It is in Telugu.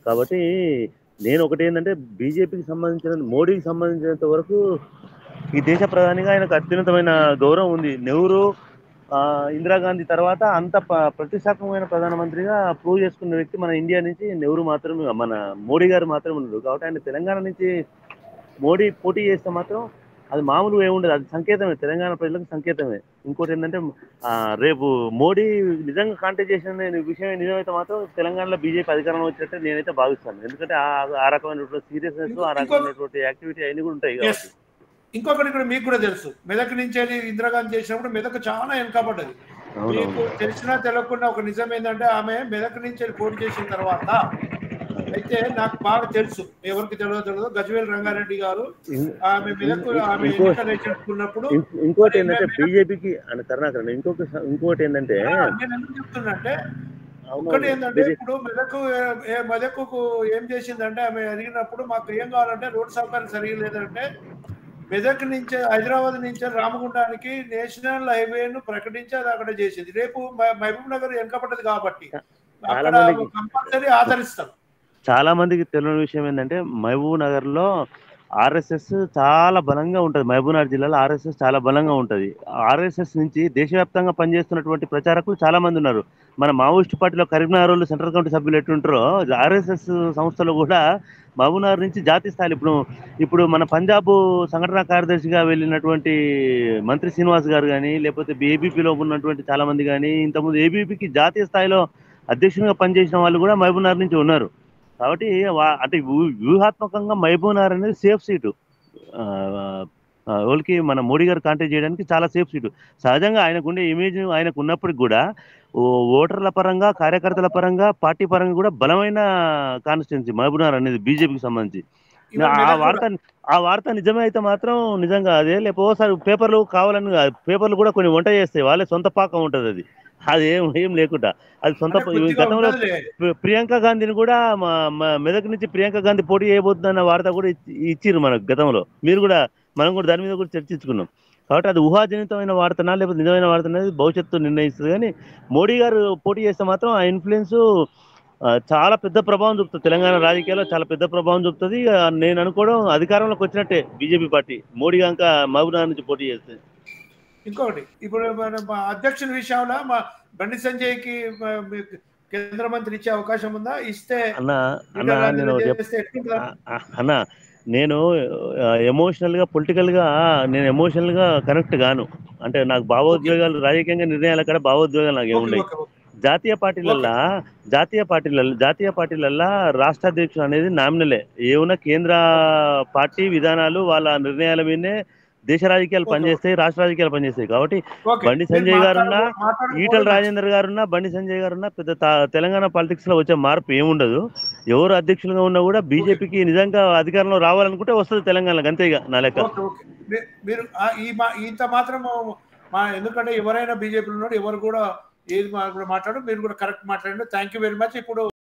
కాబట్టి నేను ఒకటి ఏంటంటే బీజేపీకి సంబంధించిన మోడీకి సంబంధించినంత వరకు ఈ దేశ ప్రధానిగా ఆయనకు అత్యున్నతమైన గౌరవం ఉంది నెహ్రూ ఆ, ఇందిరాగాంధీ తర్వాత అంత ప- ప్రతిష్టాత్మకమైన ప్రధానమంత్రిగా ప్రూవ్ చేసుకున్న వ్యక్తి మన ఇండియా నుంచి నెహ్రూ మాత్రమే మన మోడీ గారు మాత్రమే ఉన్నారు కాబట్టి ఆయన తెలంగాణ నుంచి మోడీ పోటీ చేస్తే మాత్రం అది మామూలుగా ఏముండదు అది సంకేతమే తెలంగాణ ప్రజలకు సంకేతమే ఇంకోటి ఏంటంటే ఆ, రేపు మోడీ నిజంగా కాంటాక్ట్ చేసిన విషయం నిజమైతే మాత్రం తెలంగాణలో బీజేపీ అధికారంలో వచ్చినట్టే నేనైతే భావిస్తాను ఎందుకంటే ఆ ఆ రకమైనటువంటి సీరియస్నెస్ ఆ రకమైనటువంటి యాక్టివిటీ అన్ని కూడా ఉంటాయి Yes. కాబట్టి ఇంకొకటి కూడా మీకు కూడా తెలుసు మెదక్ నుంచి వెళ్ళి ఇందిరాగాంధీ చేసినప్పుడు మెదక్ చాలా వెనకబడ్డది మీకు అవునవును తెలిసినా తెలియకుండా ఒక నిజం ఏంటంటే ఆమె మెదక్ నుంచి వెళ్ళి పోటీ చేసిన తర్వాత అయితే నాకు బాగా తెలుసు ఎవరికి తెలియదు తెలియదు గజవేల్ రంగారెడ్డి గారు ఇం- ఆమె మెదక్ ఆమె ఇంకో- ఎన్నికలు ఎన్నుకున్నప్పుడు ఇం- ఇంకోటి ఏంటంటే బీజేపీకి అని కరుణాకరణ ఇంకొక స- ఇంకోటి ఏంటంటే నేను ఎందుకు చెప్తున్నంటే అవును, ఒకటి ఏంటంటే బీజే- ఇప్పుడు మెదక్ ఏ- మెదక్కు ఏం చేసిందంటే ఆమె అడిగినప్పుడు మాకు ఏం కావాలంటే రోడ్ సౌకర్యం సరిగా లేదంటే మెదక్ నుంచి హైదరాబాద్ నుంచి రామగుండానికి నేషనల్ హైవేను ప్రకటించి అది అక్కడ చేసింది రేపు మ- మహబూబ్ నగర్ వెనకబడ్డది కాబట్టి చాలా అక్కడ మందికి- కంపల్సరీ ఆదరిస్తారు చాలా మందికి తెలియని విషయం ఏంటంటే మహబూబ్ నగర్ లో ఆర్ఎస్ఎస్ చాలా బలంగా ఉంటుంది మహబూబ్ నగర్ జిల్లాలో ఆర్ఎస్ఎస్ చాలా బలంగా ఉంటుంది ఆర్ఎస్ఎస్ నుంచి దేశవ్యాప్తంగా పనిచేస్తున్నటువంటి ప్రచారకులు చాలా మంది ఉన్నారు మన మావోయిస్ట్ పార్టీలో కరీంనగర్ వాళ్ళు సెంట్రల్ కమిటీ సభ్యులు ఎట్లుంటారో ఆర్ఎస్ఎస్ సంస్థలో కూడా మహబూబ్ నగర్ నుంచి జాతీయ స్థాయిలో ఇప్పుడు ఇప్పుడు మన పంజాబ్ సంఘటన కార్యదర్శిగా వెళ్ళినటువంటి మంత్రి శ్రీనివాస్ గారు కానీ లేకపోతే ఏబీపీలో ఉన్నటువంటి చాలా మంది కానీ ఇంతకుముందు ఏబీపీకి జాతీయ స్థాయిలో అధ్యక్షునిగా పనిచేసిన వాళ్ళు కూడా మహబూబ్ నగర్ నుంచి ఉన్నారు కాబట్టి వా- అంటే వ్యూ- వ్యూహాత్మకంగా మహబూబ్ నగర్ అనేది సేఫ్ సీటు ఆ, ఆ, వాళ్ళకి మన మోడీ గారు కాంటాక్ట్ చేయడానికి చాలా సేఫ్ సీటు సహజంగా ఆయనకుండే ఇమేజ్ ఆయనకు ఉన్నప్పటికి కూడా ఓ ఓటర్ల పరంగా కార్యకర్తల పరంగా పార్టీ పరంగా కూడా బలమైన కాన్స్టిట్యున్సీ మహబూబ్ నగర్ అనేది బీజేపీకి సంబంధించి ఇవాళ ఆ మెదక్ వార్త ఆ వార్త నిజమే అయితే మాత్రం నిజంగా అదే లేకపోతే ఒకసారి పేపర్లు కావాలని కాదు. పేపర్లు కూడా కొన్ని వంట చేస్తాయి వాళ్ళే సొంత పాకం ఉంటుంది అది అది ఏం ఏం లేకుండా అది సొంత అంటే కొద్దిగా గతంలో ఉంటదిలే. ప్రి- ప్రియాంక గాంధీని కూడా మా మా మెదక్ నుంచి ప్రియాంక గాంధీ పోటీ చేయబోతుందన్న వార్త కూడా ఇచ్చి- ఇచ్చిర్రు మనకు గతంలో మీరు కూడా మనం కూడా దాని మీద కూడా చర్చించుకున్నాం కాబట్టి అది ఊహాజనితమైన వార్తనా లేకపోతే నిజమైన వార్త అనేది భవిష్యత్తు నిర్ణయిస్తుంది కానీ మోడీ గారు పోటీ చేస్తే మాత్రం ఆ ఇన్ఫ్లుయెన్స్ చాలా పెద్ద ప్రభావం చూపుతుంది తెలంగాణ రాజకీయాల్లో చాలా పెద్ద ప్రభావం చూపుతుంది ఆ, నేను అనుకోవడం అధికారంలోకి వచ్చినట్టే బీజేపీ పార్టీ మోడీ కనుక మహబూబ్నగర్ నుంచి పోటీ చేస్తే ఇంకొకటి ఇప్పుడు మన మా అధ్యక్షుల విషయంలో మా బండి సంజయ్కి మా- మీకు కేంద్ర మంత్రి ఇచ్చే అవకాశం ఉందా ఇస్తే అన్న అన్న నేను చెప్ చేస్తే ఎట్లుంటుందా? ఆ, అన్న నేను ఎమోషనల్ గా పొలిటికల్ గా నేను ఎమోషనల్ గా కనెక్ట్ గాను అంటే నాకు భావోద్వేగాలు రాజకీయంగా నిర్ణయాల కాడ భావోద్వేగాలు నాకు ఓకే, ఏముండయి ఓకే, ఓకే. జాతీయ పార్టీలల్లా జాతీయ పార్టీలలో జాతీయ పార్టీలల్లా రాష్ట్ర అధ్యక్షుడు అనేది నామినలే ఏమున్నా కేంద్ర పార్టీ విధానాలు వాళ్ళ నిర్ణయాల మీదనే దేశ రాజకీయాలు ఓకే, పనిచేస్తాయి రాష్ట్ర రాజకీయాలు పనిచేస్తాయి కాబట్టి ఓకే. బండి మీరు సంజయ్ గారున్నా, మాట్లాడు- మాట్లాడు- ఈటల రాజేందర్ గారున్నా బండి సంజయ్ గారున్నా పెద్ద తా- తెలంగాణ పాలిటిక్స్ లో వచ్చే మార్పు ఏముండదు ఎవరు అధ్యక్షులుగా ఉన్నా కూడా బీజేపీకి నిజంగా అధికారంలో రావాలనుకుంటే వస్తుంది తెలంగాణలో అంతేగా నా లెక్క ఓకే, ఓకే. మీ- మీరు ఆ, ఈ మా- ఇంత మాత్రం మా ఎందుకంటే ఎవరైనా బీజేపీలో ఉన్నాడు ఎవరు కూడా ఏది మా- కూడా మాట్లాడు మీరు కూడా కరెక్ట్ మాట్లాడండి థ్యాంక్ యూ వెరీ మచ్ ఇప్పుడు